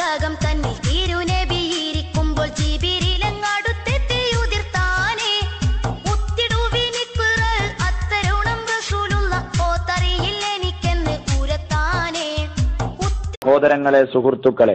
തടാകം തന്നിൽ തിരുനബിയിരിക്കുമ്പോൾ ജിബിരിലങ്ങടുത്തെത്തി ഉതിർത്താനേ ഒത്തിടുവിനിക്കുറൽ അത്തരുണം റസൂലുള്ള ഓത്തറിയിൽ എനിക്കെന്ന് ഉരത്താനേ സഹോദരങ്ങളെ സുഹൃത്തുക്കളെ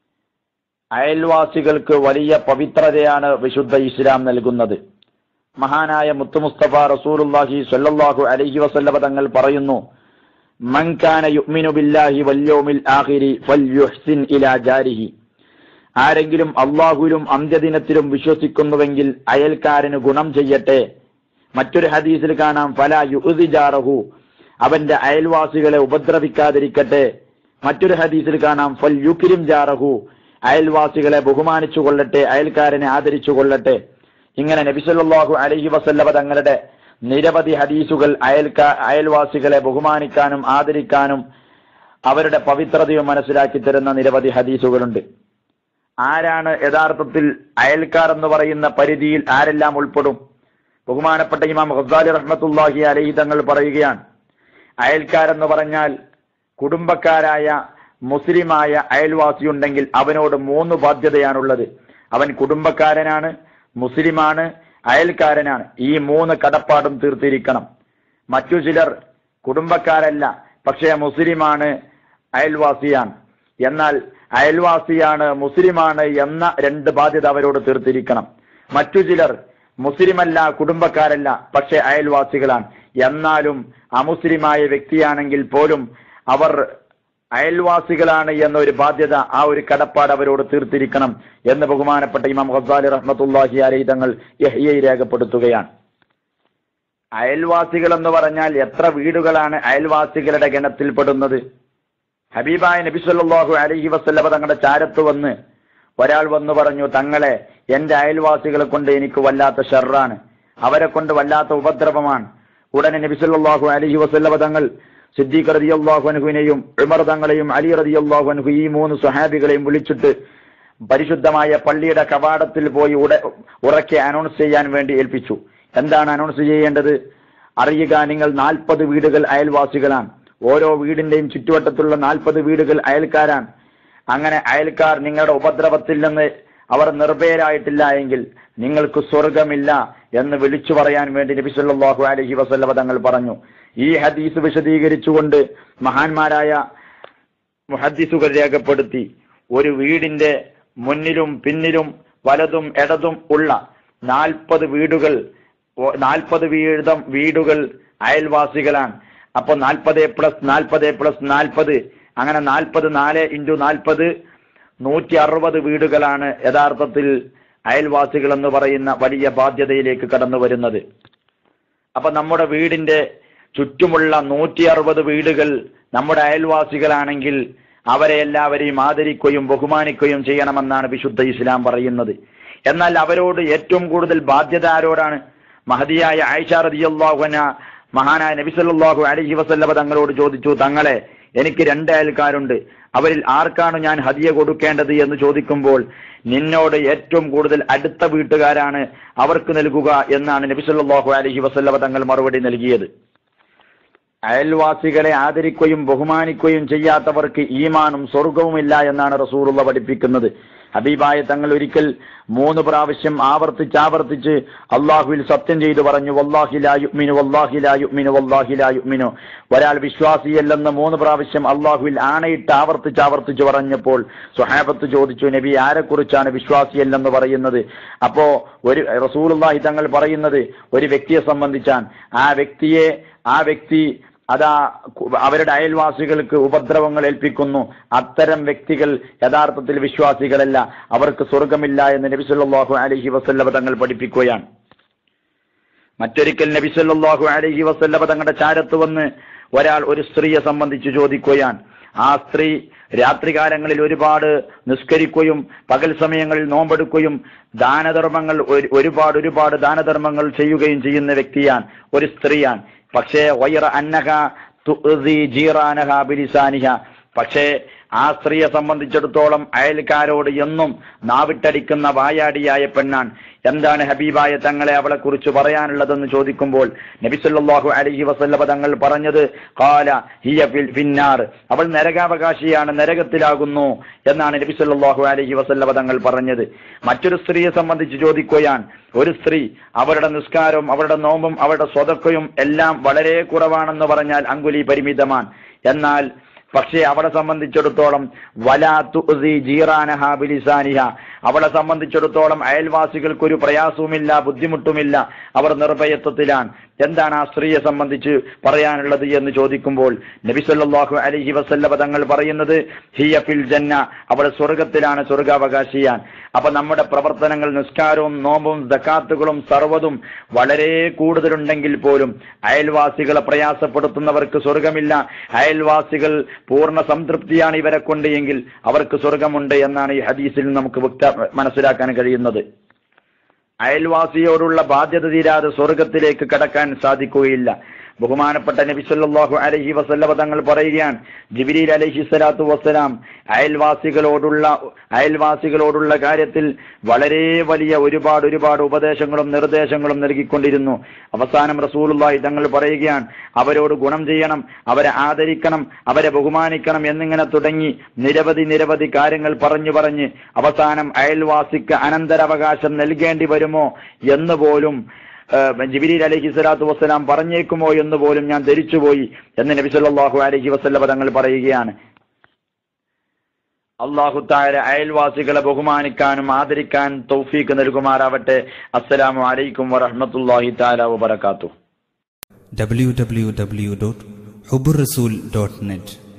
അയൽവാസികൾക്ക് വലിയ പവിത്രതയാണ് വിശുദ്ധ ഇസ്ലാം നൽകുന്നത് മഹാനായ മുത്തുമുസ്തഫ റസൂലുള്ളാഹി സ്വല്ലല്ലാഹു അലൈഹി വസല്ലമ തങ്ങൾ പറയുന്നു മൻ കാന യുഅ്മിനു ബില്ലാഹി വൽ യൗമിൽ ആഖിരി ഫൽയുഹ്സിൻ ഇലാ ജാരിഹി ആരെങ്കിലും അള്ളാഹുവിലും അന്ത്യദിനത്തിലും വിശ്വസിക്കുന്നുവെങ്കിൽ അയൽക്കാരന് ഗുണം ചെയ്യട്ടെ മറ്റൊരു ഹദീസിൽ കാണാം ഫല യുഹി ജാറഹു അവന്റെ അയൽവാസികളെ ഉപദ്രവിക്കാതിരിക്കട്ടെ മറ്റൊരു ഹദീസിൽ കാണാം ഫൽ യുക്കിരിം ജാറഹു അയൽവാസികളെ ബഹുമാനിച്ചു കൊള്ളട്ടെ അയൽക്കാരനെ ആദരിച്ചു കൊള്ളട്ടെ ഇങ്ങനെ നബിസല്ലാഹു അലഹി വസല്ലവ തങ്ങളുടെ നിരവധി ഹദീസുകൾ അയൽക്കാ അയൽവാസികളെ ബഹുമാനിക്കാനും ആദരിക്കാനും അവരുടെ പവിത്രതയും മനസ്സിലാക്കി തരുന്ന നിരവധി ഹദീസുകളുണ്ട് ആരാണ് യഥാർത്ഥത്തിൽ അയൽക്കാർ എന്ന് പറയുന്ന പരിധിയിൽ ആരെല്ലാം ഉൾപ്പെടും ബഹുമാനപ്പെട്ട ഇമാം ഖസാലി റഹ്മത്തുല്ലാഹി അലഹി തങ്ങൾ പറയുകയാണ് അയൽക്കാരെന്ന് പറഞ്ഞാൽ കുടുംബക്കാരായ മുസ്ലിമായ അയൽവാസിയുണ്ടെങ്കിൽ അവനോട് മൂന്ന് ബാധ്യതയാണുള്ളത് അവൻ കുടുംബക്കാരനാണ് മുസ്ലിമാണ് അയൽക്കാരനാണ് ഈ മൂന്ന് കടപ്പാടും തീർത്തിരിക്കണം മറ്റു ചിലർ കുടുംബക്കാരല്ല പക്ഷേ മുസ്ലിമാണ് അയൽവാസിയാണ് എന്നാൽ അയൽവാസിയാണ് മുസ്ലിമാണ് എന്ന രണ്ട് ബാധ്യത അവരോട് തീർത്തിരിക്കണം മറ്റു ചിലർ മുസ്ലിമല്ല കുടുംബക്കാരല്ല പക്ഷെ അയൽവാസികളാണ് എന്നാലും അമുസ്ലിമായ വ്യക്തിയാണെങ്കിൽ പോലും അവർ അയൽവാസികളാണ് എന്ന ഒരു ബാധ്യത ആ ഒരു കടപ്പാട് അവരോട് തീർത്തിരിക്കണം എന്ന് ബഹുമാനപ്പെട്ട ഇമാം ഖസാലി റഹ്മത്തുല്ലാഹി അലൈഹി തങ്ങൾ യഹ്യയിൽ രേഖപ്പെടുത്തുകയാണ് അയൽവാസികൾ എന്ന് പറഞ്ഞാൽ എത്ര വീടുകളാണ് അയൽവാസികളുടെ ഗണത്തിൽപ്പെടുന്നത് ഹബീബായ നബി സല്ലല്ലാഹു അലൈഹി വസല്ലമ തങ്ങളുടെ ചാരത്ത് വന്ന് ഒരാൾ വന്നു പറഞ്ഞു തങ്ങളെ എന്റെ അയൽവാസികളെ കൊണ്ട് എനിക്ക് വല്ലാത്ത ഷെറാണ് അവരെ കൊണ്ട് വല്ലാത്ത ഉപദ്രവമാണ് ഉടനെ നബി സല്ലല്ലാഹു അലൈഹി വസല്ലമ തങ്ങൾ സിദ്ദീഖ് റളിയല്ലാഹു അൻഹുവിനെയും ഉമർ തങ്ങളെയും അലി റളിയല്ലാഹു അൻഹു ഈ മൂന്ന് സ്വഹാബികളെയും വിളിച്ചിട്ട് പരിശുദ്ധമായ പള്ളിയുടെ കവാടത്തിൽ പോയി ഉട ഉറക്കെ അനൗൺസ് ചെയ്യാൻ വേണ്ടി ഏൽപ്പിച്ചു എന്താണ് അനൗൺസ് ചെയ്യേണ്ടത് അറിയുക നിങ്ങൾ നാൽപ്പത് വീടുകൾ അയൽവാസികളാണ് ഓരോ വീടിന്റെയും ചുറ്റുവട്ടത്തുള്ള നാൽപ്പത് വീടുകൾ അയൽക്കാരാണ് അങ്ങനെ അയൽക്കാർ നിങ്ങളുടെ ഉപദ്രവത്തിൽ നിന്ന് അവർ നിർഭയരായിട്ടില്ല എങ്കിൽ നിങ്ങൾക്ക് സ്വർഗമില്ല എന്ന് വിളിച്ചു പറയാൻ വേണ്ടി നബി സല്ലല്ലാഹു അലൈഹി വസല്ലമ തങ്ങൾ പറഞ്ഞു ഈ ഹദീസ് വിശദീകരിച്ചുകൊണ്ട് മഹാന്മാരായ മുഹദ്ദിസുകൾ രേഖപ്പെടുത്തി ഒരു വീടിന്റെ മുന്നിലും പിന്നിലും വലതും ഇടതും ഉള്ള നാൽപ്പത് വീടുകൾ നാൽപ്പത് വീതം വീടുകൾ അയൽവാസികളാണ് അപ്പൊ നാൽപ്പത് പ്ലസ് നാൽപ്പത് പ്ലസ് നാൽപ്പത് അങ്ങനെ നാൽപ്പത് നാല് ഇൻറ്റു നാൽപ്പത് നൂറ്റി അറുപത് വീടുകളാണ് യഥാർത്ഥത്തിൽ അയൽവാസികൾ എന്ന് പറയുന്ന വലിയ ബാധ്യതയിലേക്ക് കടന്നു വരുന്നത് അപ്പൊ നമ്മുടെ വീടിന്റെ ചുറ്റുമുള്ള നൂറ്റി അറുപത് വീടുകൾ നമ്മുടെ അയൽവാസികളാണെങ്കിൽ അവരെ എല്ലാവരെയും ആദരിക്കുകയും ബഹുമാനിക്കുകയും ചെയ്യണമെന്നാണ് വിശുദ്ധ ഇസ്ലാം പറയുന്നത് എന്നാൽ അവരോട് ഏറ്റവും കൂടുതൽ ബാധ്യത ആരോടാണ് മഹതിയായ ആയിഷ റളിയല്ലാഹുന മഹാനായ നബി സല്ലല്ലാഹു അലൈഹി വസല്ലമ തങ്ങളോട് ചോദിച്ചു തങ്ങളെ എനിക്ക് രണ്ട് അയൽക്കാരുണ്ട് അവരിൽ ആർക്കാണ് ഞാൻ ഹദിയ കൊടുക്കേണ്ടത് എന്ന് ചോദിക്കുമ്പോൾ നിന്നോട് ഏറ്റവും കൂടുതൽ അടുത്ത വീട്ടുകാരാണ് അവർക്ക് നൽകുക എന്നാണ് നബി സല്ലല്ലാഹു അലൈഹി വസല്ലമ തങ്ങൾ മറുപടി നൽകിയത് അയൽവാസികളെ ആദരിക്കുകയും ബഹുമാനിക്കുകയും ചെയ്യാത്തവർക്ക് ഈമാനും സ്വർഗവുമില്ല എന്നാണ് റസൂറുള്ള പഠിപ്പിക്കുന്നത് ഹബീബായ തങ്ങൾ ഒരിക്കൽ മൂന്ന് പ്രാവശ്യം ആവർത്തിച്ച് ആവർത്തിച്ച് അള്ളാഹുവിൽ സത്യം ചെയ്തു പറഞ്ഞു വല്ലാഹിലായുമിനു വല്ലാഹിലായുമിനു വല്ലാഹിലായുമിനു ഒരാൾ വിശ്വാസിയല്ലെന്ന് മൂന്ന് പ്രാവശ്യം അള്ളാഹുവിൽ ആണയിട്ട് ആവർത്തിച്ച് ആവർത്തിച്ച് പറഞ്ഞപ്പോൾ സുഹാബത്ത് ചോദിച്ചു നബി ആരെക്കുറിച്ചാണ് വിശ്വാസിയല്ലെന്ന് പറയുന്നത് അപ്പോ ഒരു റസൂലുള്ളാഹി തങ്ങൾ പറയുന്നത് ഒരു വ്യക്തിയെ സംബന്ധിച്ചാണ് ആ വ്യക്തിയെ ആ വ്യക്തി അതാ അവരുടെ അയൽവാസികൾക്ക് ഉപദ്രവങ്ങൾ ഏൽപ്പിക്കുന്നു അത്തരം വ്യക്തികൾ യഥാർത്ഥത്തിൽ വിശ്വാസികളല്ല അവർക്ക് സ്വർഗമില്ല എന്ന് നബി സല്ലല്ലാഹു അലൈഹി വസല്ലമ തങ്ങൾ പഠിപ്പിക്കുകയാണ് മറ്റൊരിക്കൽ നബി സല്ലല്ലാഹു അലൈഹി വസല്ലമ തങ്ങളുടെ ചാരത്ത് വന്ന് ഒരാൾ ഒരു സ്ത്രീയെ സംബന്ധിച്ച് ചോദിക്കുകയാണ് ആ സ്ത്രീ രാത്രികാലങ്ങളിൽ ഒരുപാട് നിസ്കരിക്കുകയും പകൽ സമയങ്ങളിൽ നോമ്പെടുക്കുകയും ദാനധർമ്മങ്ങൾ ഒരു- ഒരുപാട് ഒരുപാട് ദാനധർമ്മങ്ങൾ ചെയ്യുകയും ചെയ്യുന്ന വ്യക്തിയാണ് ഒരു സ്ത്രീയാണ് പക്ഷേ വൈറ അന്നഹ തുഅ്ദി ജീറാനഹ ബിലിസാനിഹ പക്ഷേ ആ സ്ത്രീയെ സംബന്ധിച്ചിടത്തോളം അയൽക്കാരോട് എന്നും നാവിട്ടടിക്കുന്ന വായാടിയായ പെണ്ണാണ് എന്താണ് ഹബീബായ തങ്ങളെ അവളെ കുറിച്ച് പറയാനുള്ളതെന്ന് ചോദിക്കുമ്പോൾ നബിസല്ലാഹു അലഹി വസല്ലബ തങ്ങൾ പറഞ്ഞത് കാല ഹിയ ഫിൽ ഫിന്നാർ അവൾ നരകാവകാശിയാണ് നരകത്തിലാകുന്നു എന്നാണ് നബിസല്ലാഹു അലഹി വസല്ലബ തങ്ങൾ പറഞ്ഞത് മറ്റൊരു സ്ത്രീയെ സംബന്ധിച്ച് ചോദിക്കുകയാണ് ഒരു സ്ത്രീ അവരുടെ നിസ്കാരവും അവരുടെ നോമ്പും അവരുടെ സ്വതക്കയും എല്ലാം വളരെ കുറവാണെന്ന് പറഞ്ഞാൽ അങ്കുലി പരിമിതമാണ് എന്നാൽ പക്ഷേ അവളെ സംബന്ധിച്ചിടത്തോളം വലാത്തു ജീറാനഹ ബിലിസാനിഹ അവളെ സംബന്ധിച്ചിടത്തോളം അയൽവാസികൾക്ക് ഒരു പ്രയാസവുമില്ല ബുദ്ധിമുട്ടുമില്ല അവർ നിർഭയത്വത്തിലാണ് എന്താണ് ആ സ്ത്രീയെ സംബന്ധിച്ച് പറയാനുള്ളത് എന്ന് ചോദിക്കുമ്പോൾ നബിസല്ലാഹു അലഹി വസല്ലബ തങ്ങൾ പറയുന്നത് ഹിയ ഫിൽ ജന്ന അവൾ സ്വർഗത്തിലാണ് സ്വർഗാവകാശിയാൻ അപ്പൊ നമ്മുടെ പ്രവർത്തനങ്ങൾ നിസ്കാരവും നോമ്പും ദക്കാത്തുകളും സർവ്വതും വളരെ കൂടുതലുണ്ടെങ്കിൽ പോലും അയൽവാസികളെ പ്രയാസപ്പെടുത്തുന്നവർക്ക് സ്വർഗമില്ല അയൽവാസികൾ പൂർണ്ണ സംതൃപ്തിയാണ് ഇവരെ കൊണ്ട് എങ്കിൽ അവർക്ക് സ്വർഗമുണ്ട് എന്നാണ് ഈ ഹദീസിൽ നമുക്ക് വ്യക്ത മനസ്സിലാക്കാൻ കഴിയുന്നത് അയൽവാസിയോടുള്ള ബാധ്യത തീരാതെ സ്വർഗത്തിലേക്ക് കടക്കാൻ സാധിക്കുകയില്ല ബഹുമാനപ്പെട്ട നബി സല്ലല്ലാഹു അലൈഹി വസല്ലമ തങ്ങൾ പറയുകയാണ് ജിബ്രീൽ അലൈഹി സ്വലാത്തു വസ്സലാം അയൽവാസികളോടുള്ള അയൽവാസികളോടുള്ള കാര്യത്തിൽ വളരെ വലിയ ഒരുപാട് ഒരുപാട് ഉപദേശങ്ങളും നിർദ്ദേശങ്ങളും നൽകിക്കൊണ്ടിരുന്നു അവസാനം റസൂലുള്ളാഹി തങ്ങൾ പറയുകയാണ് അവരോട് ഗുണം ചെയ്യണം അവരെ ആദരിക്കണം അവരെ ബഹുമാനിക്കണം എന്നിങ്ങനെ തുടങ്ങി നിരവധി നിരവധി കാര്യങ്ങൾ പറഞ്ഞു പറഞ്ഞ് അവസാനം അയൽവാസിക്ക് അനന്തരാവകാശം നൽകേണ്ടി വരുമോ എന്ന് പോലും ജിബിരിൽ അലഹി സ്വലാത്തു വസ്സലാം പറഞ്ഞേക്കുമോ എന്ന് പോലും ഞാൻ ധരിച്ചുപോയി എന്ന് നബി സല്ലല്ലാഹു അലൈഹി വസല്ലമ തങ്ങൾ പറയുകയാണ് അള്ളാഹു താര അയൽവാസികളെ ബഹുമാനിക്കാനും ആദരിക്കാൻ തൗഫീക്ക് നൽകുമാറാവട്ടെ അസ്സലാമു അലൈക്കും വറഹ്മത്തുള്ളാഹി തആല വബറകാതുഹു www.huburrasool.net